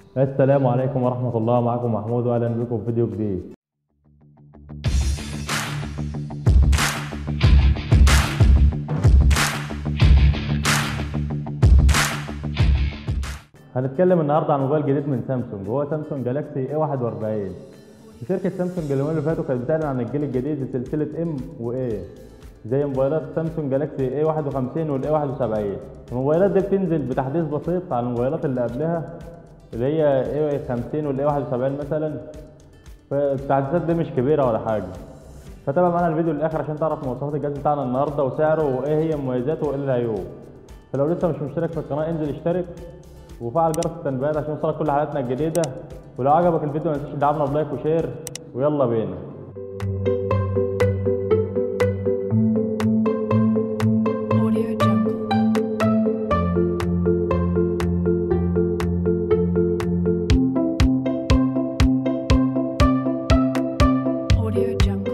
السلام عليكم ورحمة الله معكم محمود وأهلا بكم في فيديو جديد هنتكلم النهارده عن موبايل جديد من سامسونج وهو سامسونج جالاكسي اي 41 شركة سامسونج اليومين اللي فاتوا كانت بتعلن عن الجيل الجديد لسلسلة ام واي زي موبايلات سامسونج جالاكسي اي 51 والاي 71 الموبايلات دي بتنزل بتحديث بسيط عن الموبايلات اللي قبلها اللي هي اي 50 والاي 71 مثلا فالتحديثات دي مش كبيرة ولا حاجة فتابع معانا الفيديو للاخر عشان تعرف مواصفات الجهاز بتاعنا النهارده وسعره وايه هي مميزاته وايه العيوب فلو لسه مش مشترك في القناه انزل اشترك وفعل جرس التنبيهات عشان يوصلك كل حلقاتنا الجديده ولو عجبك الفيديو ما تنساش تدعمنا بلايك وشير ويلا بينا Audio Jungle. Audio Jungle.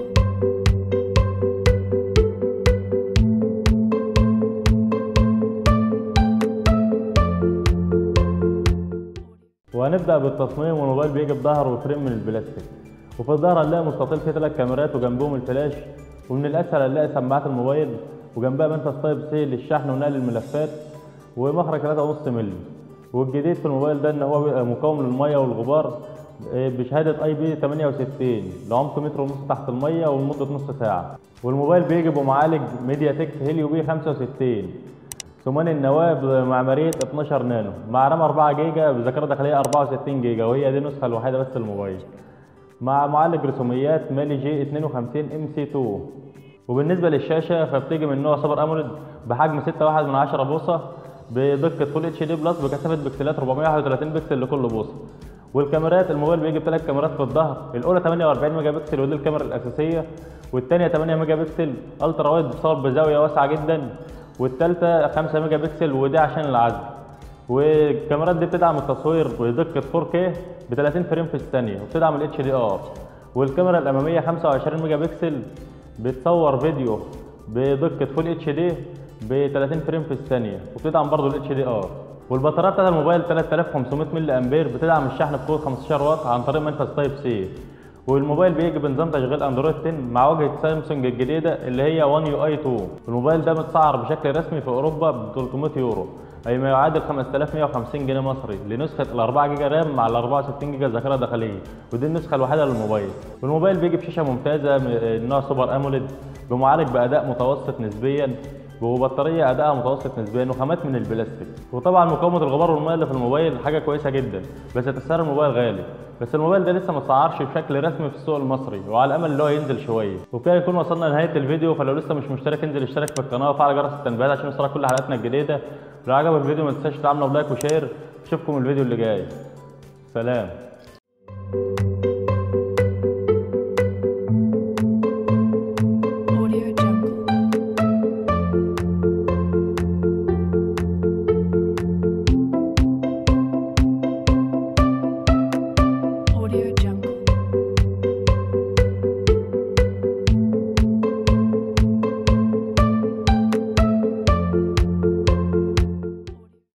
وهنبدا بالتصميم والموبايل بيجي بظهر وفريم من البلاستيك وفي الظهر هنلاقي مستطيل فيه ثلاث كاميرات وجنبهم الفلاش ومن الاسفل هنلاقي سماعات الموبايل وجنبها منفذ تايب سي للشحن ونقل الملفات ومخرج 3.5 مللي والجديد في الموبايل ده ان هو بيبقى مقاوم للميه والغبار إيه، بشهاده اي بي 68 لعمق متر ونص تحت الميه ولمده نص ساعه والموبايل بيجي بمعالج ميديا تك هيليو بي 65 ثمان النواة بمعمارية 12 نانو مع رام 4 جيجا بذاكرة داخلية 64 جيجا وهي دي النسخة الوحيدة بس للموبايل مع معالج رسوميات مالي جي 52 ام سي 2 وبالنسبة للشاشة فبتيجي من نوع سوبر اموليد بحجم 6.1 من 10 بوصة بدقة فول اتش دي بلس بكثافة بكسلات 431 بكسل لكل بوصة والكاميرات الموبايل بيجي بثلاث كاميرات في الظهر الاولى 48 ميجا بكسل ودي الكاميرا الاساسيه والثانيه 8 ميجا بكسل الترا وايد بتصور بزاويه واسعه جدا والثالثه 5 ميجا بكسل ودي عشان العزل والكاميرات دي بتدعم التصوير بدقه 4K ب 30 فريم في الثانيه وبتدعم ال HDR والكاميرا الاماميه 25 ميجا بكسل بتصور فيديو بدقه فول اتش دي ب 30 فريم في الثانيه وبتدعم برضه ال HDR والبطاريه بتاعت الموبايل 3500 ملي امبير بتدعم الشحن بقوه 15 واط عن طريق منفذ تايب سي والموبايل بيجي بنظام تشغيل اندرويد 10 مع واجهه سامسونج الجديده اللي هي 1 يو اي 2 الموبايل ده متسعر بشكل رسمي في اوروبا ب 300 يورو اي ما يعادل 5150 جنيه مصري لنسخه ال 4 جيجا رام مع ال 64 جيجا ذاكره داخليه ودي النسخه الوحيده للموبايل والموبايل بيجي بشاشه ممتازه من نوع سوبر اموليد بمعالج باداء متوسط نسبيا وبطاريه ادائها متوسط نسبيا وخامات من البلاستيك وطبعا مقاومه الغبار والميه اللي في الموبايل حاجه كويسه جدا بس تسعير الموبايل غالي بس الموبايل ده لسه ما اتسعرش بشكل رسمي في السوق المصري وعلى امل ان هو ينزل شويه وبكده يكون وصلنا لنهايه الفيديو فلو لسه مش مشترك انزل اشترك في القناه وفعل جرس التنبيهات عشان يوصلك كل حلقاتنا الجديده لو عجبك الفيديو ما تنساش تعملوا بلايك وشير اشوفكم الفيديو اللي جاي سلام